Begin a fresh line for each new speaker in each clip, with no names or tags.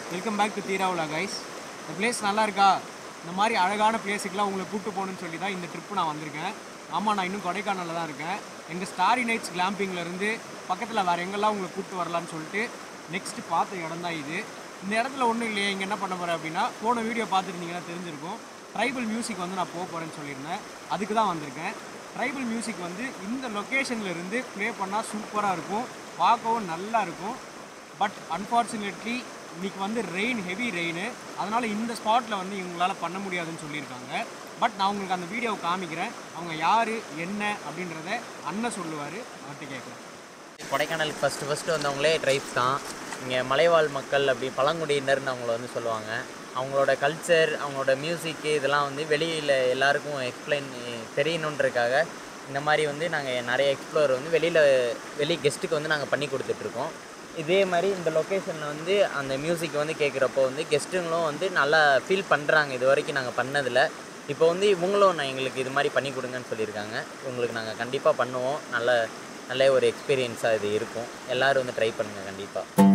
Welcome back to தீராவுலா guys இந்த place நல்லா இருக்கா இந்த மாதிரி அழகான பிளேஸுக்கெலாம் உங்களை கூப்பிட்டு போகணுன்னு சொல்லி தான் இந்த ட்ரிப்பு நான் வந்திருக்கேன் ஆமாம் நான் இன்னும் கொடைக்கானலில் தான் இருக்கேன் எங்கள் ஸ்டாரி நைட்ஸ் இருந்து பக்கத்தில் வேறு எங்கெல்லாம் உங்களை கூப்பிட்டு வரலான்னு சொல்லிட்டு நெக்ஸ்ட் பார்த்த இடம் தான் இது இந்த இடத்துல ஒன்றும் இல்லையே இங்கே என்ன பண்ண போகிறேன் அப்படின்னா போன வீடியோ பார்த்துருந்தீங்கன்னா தெரிஞ்சிருக்கும் ட்ரைபல் மியூசிக் வந்து நான் போக போகிறேன்னு சொல்லியிருந்தேன் அதுக்கு தான் வந்திருக்கேன் ட்ரைபல் மியூசிக் வந்து இந்த லொக்கேஷனில் இருந்து ப்ளே பண்ணால் சூப்பராக இருக்கும் பார்க்கவும் நல்லா இருக்கும் பட் அன்ஃபார்ச்சுனேட்லி இன்னைக்கு வந்து ரெயின் ஹெவி ரெயின் அதனால் இந்த ஸ்பாட்டில் வந்து இவங்களால பண்ண முடியாதுன்னு சொல்லியிருக்காங்க பட் நான் உங்களுக்கு அந்த வீடியோவை காமிக்கிறேன் அவங்க யார் என்ன அப்படின்றத அண்ணன் சொல்லுவார் அவர்கிட்ட கேட்குறேன்
கொடைக்கானலுக்கு ஃபஸ்ட்டு ஃபஸ்ட்டு வந்தவங்களே ட்ரைப்ஸ் தான் இங்கே மலைவாழ் மக்கள் அப்படி பழங்குடியினர்னு அவங்கள வந்து சொல்லுவாங்க அவங்களோட கல்ச்சர் அவங்களோட மியூசிக்கு இதெல்லாம் வந்து வெளியில் எல்லாருக்கும் எக்ஸ்பிளைன் தெரியணுன்றதுக்காக இந்த மாதிரி வந்து நாங்கள் நிறைய எக்ஸ்ப்ளோர் வந்து வெளியில் வெளி கெஸ்ட்டுக்கு வந்து நாங்கள் பண்ணி கொடுத்துட்ருக்கோம் இதே மாதிரி இந்த லொக்கேஷனில் வந்து அந்த மியூசிக் வந்து கேட்குறப்போ வந்து கெஸ்ட்டுங்களும் வந்து நல்லா ஃபீல் பண்ணுறாங்க இது வரைக்கும் நாங்கள் பண்ணதில் இப்போ வந்து இவங்களும் நான் எங்களுக்கு இது மாதிரி பண்ணி கொடுங்கன்னு சொல்லியிருக்காங்க உங்களுக்கு நாங்கள் கண்டிப்பாக பண்ணுவோம் நல்ல நல்ல ஒரு எக்ஸ்பீரியன்ஸாக இது இருக்கும் எல்லோரும் வந்து ட்ரை பண்ணுங்கள் கண்டிப்பாக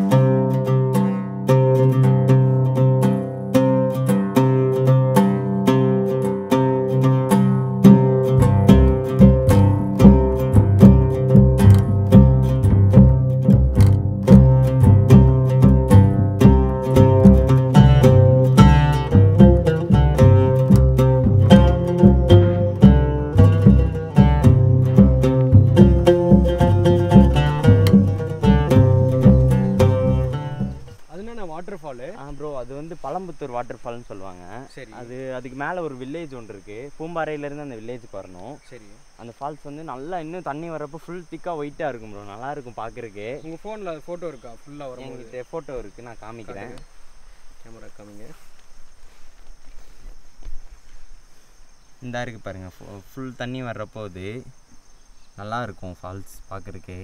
அது என்ன வாட்டர் ஃபாலு
ஆ ப்ரோ அது வந்து பழம்புத்தூர் வாட்டர் ஃபால்னு சொல்லுவாங்க
சரி
அது அதுக்கு மேலே ஒரு வில்லேஜ் ஒன்று இருக்குது பூம்பாறையிலேருந்து அந்த வில்லேஜுக்கு வரணும்
சரி
அந்த ஃபால்ஸ் வந்து நல்லா இன்னும் தண்ணி வரப்போ ஃபுல் திக்காக ஒயிட்டாக இருக்கும் ப்ரோ நல்லா இருக்கும் பார்க்குறக்கு
உங்கள் ஃபோனில் ஃபோட்டோ இருக்கா ஃபுல்லாக வரும்போது
எங்கிட்ட ஃபோட்டோ இருக்குது நான் காமிக்கிறேன்
கேமரா காமிங்க
இந்த இருக்கு பாருங்கள் ஃபுல் தண்ணி வர்றப்போ இது நல்லா இருக்கும் ஃபால்ஸ் பார்க்குறக்கு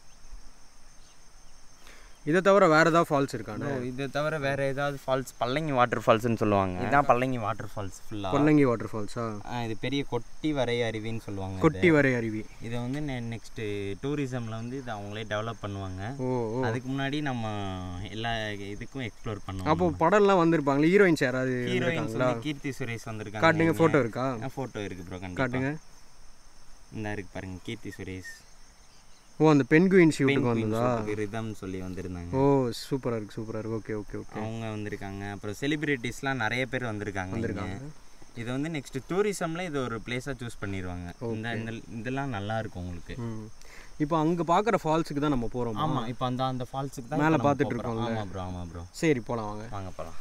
இதை தவிர வேறு ஏதாவது ஃபால்ஸ் இருக்காண்ணே
இதை தவிர வேறு ஏதாவது ஃபால்ஸ் பல்லங்கி வாட்டர் ஃபால்ஸ்னு சொல்லுவாங்க இதுதான் பல்லங்கி வாட்டர் ஃபால்ஸ் ஃபுல்லாக
கொல்லங்கி வாட்டர் ஃபால்ஸா
இது பெரிய கொட்டி வரை அருவின்னு சொல்லுவாங்க இதை.
கொட்டி வரை அருவி
இதை வந்து நெக்ஸ்ட்டு டூரிசமில் வந்து இதை அவங்களே டெவலப் பண்ணுவாங்க
ஓ ஓ
அதுக்கு முன்னாடி நம்ம எல்லா இதுக்கும் எக்ஸ்ப்ளோர் பண்ணுவோம்
அப்போ படம்லாம் வந்திருப்பாங்களே ஹீரோயின்ஸ் யாராவது
ஹீரோயின்ஸ்
இருக்காங்களா
வந்து கீர்த்தி சுரேஷ் வந்திருக்காங்க
காட்டுங்க ஃபோட்டோ இருக்கா
ஃபோட்டோ இருக்கு ப்ரோ கண்டிப்பா
காட்டுங்க
இந்த இருக்கு பாருங்க கீர்த்தி சுரேஷ்
ஓ அந்த பென்குயின் ஷூட்டுக்கு
Penguin
வந்ததா
shoot-க்கு ரிதம் சொல்லி வந்திருந்தாங்க
ஓ சூப்பராக இருக்கு சூப்பராக இருக்கு ஓகே ஓகே ஓகே
அவங்க வந்திருக்காங்க அப்புறம் செலிபிரிட்டிஸ்லாம் நிறைய பேர் வந்திருக்காங்க இங்க. இது வந்து நெக்ஸ்ட் டூரிசம்ல இது ஒரு பிளேஸாக சூஸ் பண்ணிடுவாங்க இந்த இந்த இதெல்லாம் நல்லா இருக்கும் உங்களுக்கு
ம் இப்போ அங்கே பார்க்குற ஃபால்ஸுக்கு தான் நம்ம போகிறோம்
ஆமா இப்போ அந்த அந்த ஃபால்ஸுக்கு தான்
மேல
இப்ப நம்ம
பார்த்துட்டு
போப் போறோம்.
இருக்கோம்ல.
ஆமா ப்ரோ ஆமா ப்ரோ
சரி போகலாம் வாங்க
வாங்க போகலாம்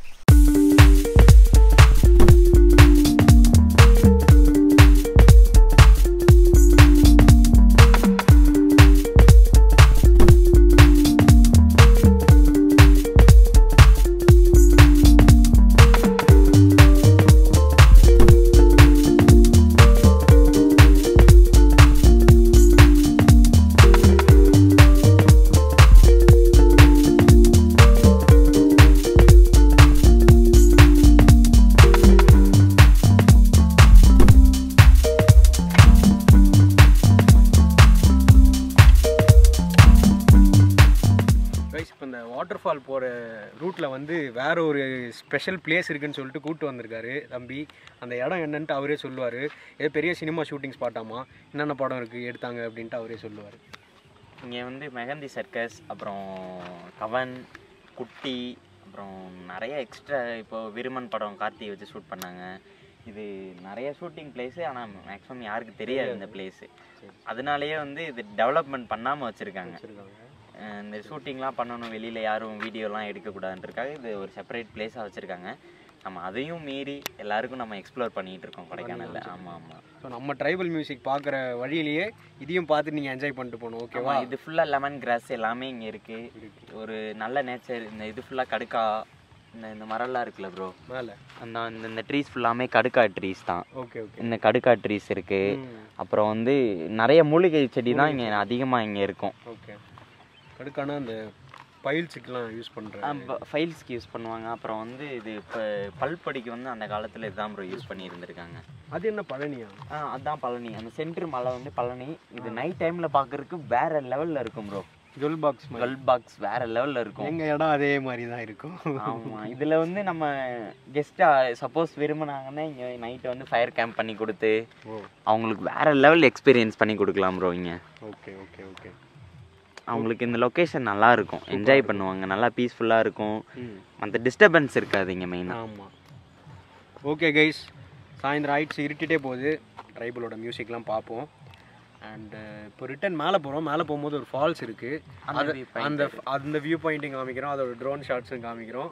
கைஸ் இப்போ இந்த வாட்டர் ஃபால் போகிற ரூட்டில் வந்து வேற ஒரு ஸ்பெஷல் பிளேஸ் இருக்குன்னு சொல்லிட்டு கூப்பிட்டு வந்திருக்காரு தம்பி அந்த இடம் என்னன்ட்டு அவரே சொல்லுவார் ஏதோ பெரிய சினிமா ஷூட்டிங் ஸ்பாட்டாமா என்னென்ன படம் இருக்குது எடுத்தாங்க அப்படின்ட்டு அவரே சொல்லுவார்
இங்கே வந்து மெகந்தி சர்க்கஸ் அப்புறம் கவன் குட்டி அப்புறம் நிறைய எக்ஸ்ட்ரா இப்போ விருமன் படம் கார்த்தி வச்சு ஷூட் பண்ணாங்க இது நிறைய ஷூட்டிங் பிளேஸு ஆனால் மேக்ஸிமம் யாருக்கு தெரியாது இந்த பிளேஸு அதனாலேயே வந்து இது டெவலப்மெண்ட் பண்ணாமல் வச்சுருக்காங்க இந்த ஷூட்டிங்லாம் பண்ணணும் வெளியில் யாரும் வீடியோலாம் எடுக்கக்கூடாதுன்றக்காக இது ஒரு செப்பரேட் பிளேஸாக வச்சுருக்காங்க நம்ம அதையும் மீறி எல்லாருக்கும் நம்ம எக்ஸ்ப்ளோர் பண்ணிகிட்டு இருக்கோம் கொடைக்கானலில் ஆமாம் ஆமாம்
ஸோ நம்ம ட்ரைபல் மியூசிக் பார்க்குற வழியிலேயே இதையும் பார்த்து நீங்கள் என்ஜாய் பண்ணிட்டு போகணும் ஓகேவா
ஆமா இது ஃபுல்லாக லெமன் கிராஸ் எல்லாமே இங்கே இருக்கு ஒரு நல்ல நேச்சர் இந்த இது ஃபுல்லாக கடுக்கா இந்த இந்த மரம்லாம் இருக்குல்ல ப்ரோ
மேலே
அந்த இந்த இந்த ட்ரீஸ் ஃபுல்லாமே கடுக்கா ட்ரீஸ் தான்
ஓகே ஓகே
இந்த கடுக்கா ட்ரீஸ் இருக்கு அப்புறம் வந்து நிறைய மூலிகை செடி தான் இங்கே அதிகமாக இங்கே இருக்கும்
ஓகே கடுக்கான அந்த பைல்ஸுக்கெலாம் யூஸ் பண்ணுறேன்
ஃபைல்ஸ்க்கு யூஸ் பண்ணுவாங்க அப்புறம் வந்து இது இப்போ பல்படிக்கு வந்து அந்த காலத்தில் இதுதான் ப்ரோ யூஸ் பண்ணி இருந்திருக்காங்க
அது என்ன பழனியா
ஆ அதான் பழனி அந்த சென்ட்ரு மலை வந்து பழனி இது நைட் டைமில் பார்க்கறதுக்கு வேற லெவலில் இருக்கும் ப்ரோ
ஜுவல் பாக்ஸ் மாதிரி
டுவெல் பாக்ஸ் வேற லெவல்ல இருக்கும்
எங்கள் இடம் அதே மாதிரி தான் இருக்கும்
ஆமா இதுல வந்து நம்ம கெஸ்ட்டா சப்போஸ் விரும்புனாங்கன்னா இங்க நைட் வந்து ஃபயர் கேம்ப் பண்ணி கொடுத்து
ஓ
அவங்களுக்கு வேற லெவல் எக்ஸ்பீரியன்ஸ் பண்ணி கொடுக்கலாம் ப்ரோ இங்க
ஓகே ஓகே ஓகே
அவங்களுக்கு இந்த லொக்கேஷன் நல்லா இருக்கும் என்ஜாய் பண்ணுவாங்க நல்லா பீஸ்ஃபுல்லா இருக்கும்
ம்
மற்ற டிஸ்டர்பன்ஸ் இருக்காது இங்க மெயினா
ஆமாம் ஓகே கைஸ் சாயந்தரம் ஆயிடுச்சு இருட்டிட்டே போகுது ட்ரைபிளோட மியூசிக்லாம் பார்ப்போம் அண்டு இப்போ ரிட்டன் மேலே போகிறோம் மேலே போகும்போது ஒரு ஃபால்ஸ் இருக்குது
அந்த
அது
view point
அந்த அந்த வியூ பாயிண்ட்டையும் காமிக்கிறோம் அதோட ட்ரோன் ஷாட்ஸும் காமிக்கிறோம்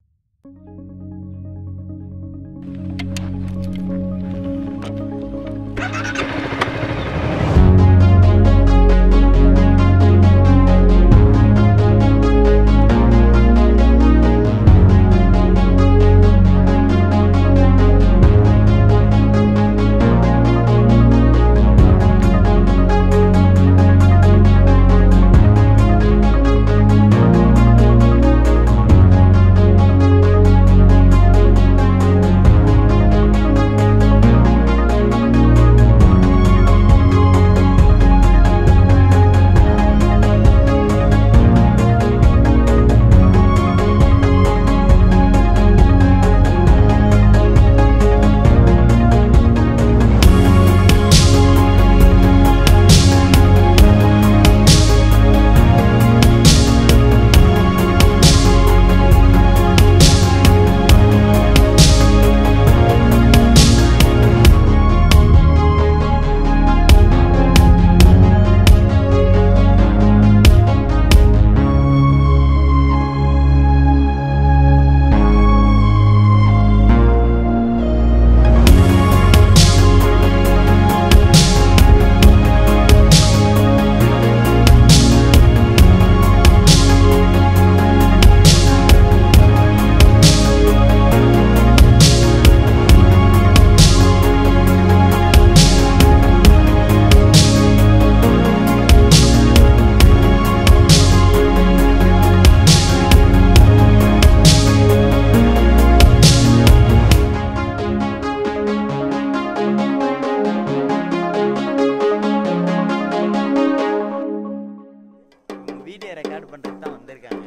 வீடியோ ரெக்கார்ட் பண்ணுறது தான் வந்திருக்காங்க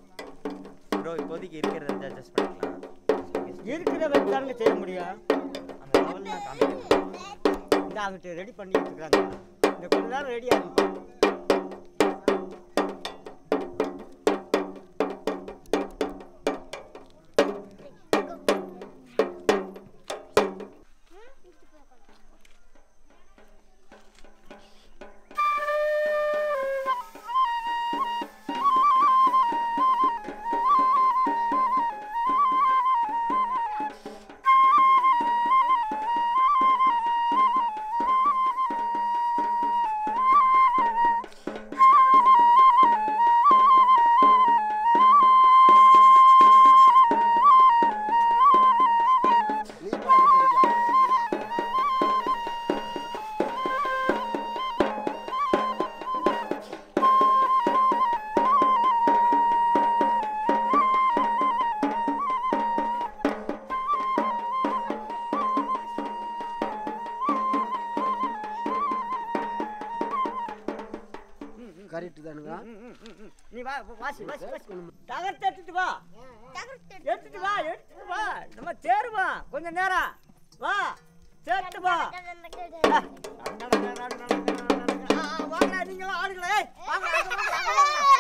ப்ரோ இப்போதைக்கு இருக்கிறத வச்சு அட்ஜஸ்ட் பண்ணிக்கலாம்
இருக்கிற வச்சுதானுங்க செய்ய முடியும்
அந்த லெவலில் நான் காமிக்கிறேன்
இந்த அங்கிட்டு ரெடி பண்ணிட்டு இருக்காங்க இந்த கொஞ்ச நேரம் ரெடியாக இருக்கும்
கரெக்ட் தானுங்க
நீ வா வாசி வாசி வாசி தகர்த்து எடுத்துட்டு வா எடுத்துட்டு வா எடுத்துட்டு வா நம்ம தேருமா கொஞ்ச நேரம் வா சேர்த்து வா வாங்க நீங்களும் ஆடுங்களே வாங்க, வாங்க, வாங்க, வாங்க.